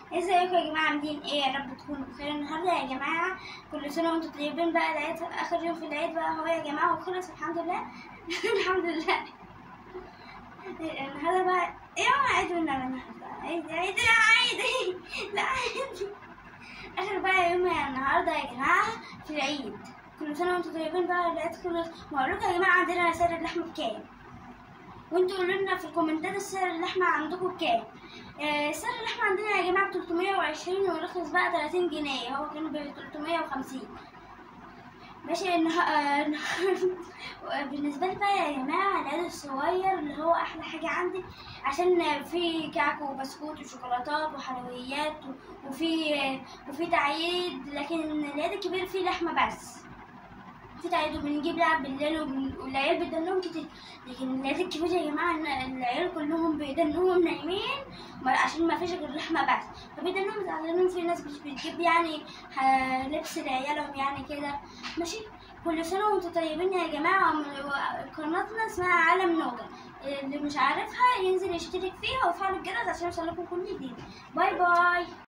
ازيكم يا جماعه عاملين ايه يا رب تكونوا بخير النهارده يا جماعه كل سنه وانتم طيبين بقى العيد اخر يوم في العيد بقى هو يا جماعه وخلص الحمد لله الحمد لله النهارده بقى ايه هو عيد من النهارده عيد عيد لا عيد لا عيد اخر بقى يوم النهارده يا جماعه في العيد كل سنه وانتم طيبين بقى العيد خلص بقول لكم يا جماعه عندنا سعر اللحمه بكام وانتوا قولوا لنا في الكومنتات السعر اللحمه عندكم بكام آه، سعر اللحمه عندنا يا جماعه ب 320 ورخص بقى 30 جنيه هو كان ب 350 ماشي النها... آه، النها- بالنسبه لي بقى يا جماعه العيد الصغير اللي هو احلى حاجه عندي عشان في كعك وبسكوت وشوكولاتات وحلويات و- وفي وفي تعيد لكن العيد الكبير فيه لحمه بس في تعيد وبنجيب لعب بالليل وبن- والعيال بيدنهم كتير لكن العيد الكبير يا جماعه إن العيال كلهم بيدنهم نايمين ما- عشان ما فيش غير لحمه بس فبيدنهم زعلانين في ناس مش بتجيب يعني ح- لبس لعيالهم يعني كده ماشي كل سنه وانتم طيبين يا جماعه وم- قناتنا اسمها عالم نوجا اللي مش عارفها ينزل يشترك فيها ويفعل الجرس عشان يوصلكم كل جديد باي باي